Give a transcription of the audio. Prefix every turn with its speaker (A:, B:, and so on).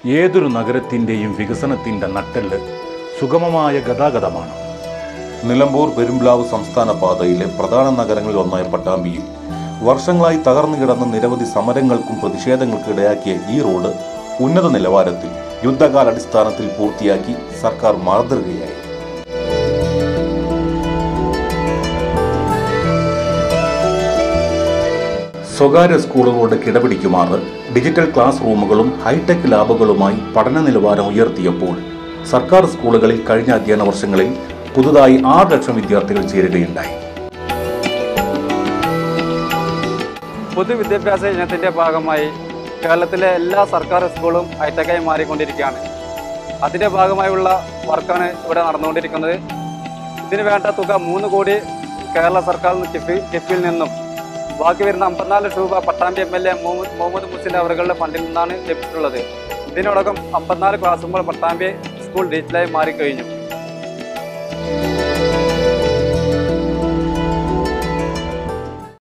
A: ഏതൊരു നഗരത്തിൻ്റെയും വികസനത്തിൻ്റെ നട്ടെല്ല് സുഗമമായ ഗതാഗതമാണ്
B: നിലമ്പൂർ പെരുമ്പ്ലാവ് സംസ്ഥാന പാതയിലെ പ്രധാന നഗരങ്ങളിൽ ഒന്നായ പട്ടാമ്പിയിൽ വർഷങ്ങളായി തകർന്നു കിടന്ന നിരവധി സമരങ്ങൾക്കും പ്രതിഷേധങ്ങൾക്കും ഇടയാക്കിയ ഈ റോഡ് ഉന്നത നിലവാരത്തിൽ യുദ്ധകാലാടിസ്ഥാനത്തിൽ പൂർത്തിയാക്കി സർക്കാർ മാതൃകയായി
A: സ്വകാര്യ സ്കൂളുകളുടെ കിടപിടിക്കുമാറ് ഡിജിറ്റൽ ക്ലാസ് റൂമുകളും ഹൈടെക് ലാബുകളുമായി പഠന നിലവാരം ഉയർത്തിയപ്പോൾ സർക്കാർ സ്കൂളുകളിൽ കഴിഞ്ഞ അധ്യയന വർഷങ്ങളിൽ പുതുതായി ആറ് ലക്ഷം വിദ്യാർത്ഥികൾ ചേരുകയുണ്ടായി
C: പൊതുവിദ്യാഭ്യാസ ഇനത്തിന്റെ ഭാഗമായി കേരളത്തിലെ എല്ലാ സർക്കാർ സ്കൂളും ഹൈടെക്കായി മാറിക്കൊണ്ടിരിക്കുകയാണ് അതിന്റെ ഭാഗമായുള്ള വർക്കാണ് ഇവിടെ നടന്നുകൊണ്ടിരിക്കുന്നത് ഇതിന് വേണ്ട തുക മൂന്ന് കോടി കേരള സർക്കാർ കിഫി കിഫിൽ നിന്നും ബാക്കി വരുന്ന അമ്പത്തിനാല് ലക്ഷം രൂപ Pattambi M L A Muhammad Muslim അവരുടെ ഫണ്ടിൽ നിന്നാണ് ലഭിച്ചിട്ടുള്ളത് ഇതിനോടകം അമ്പത്തിനാല് ക്ലാസ് റൂമുകൾ പട്ടാമ്പി സ്കൂൾ ഡിജിറ്റലായി മാറിക്കഴിഞ്ഞു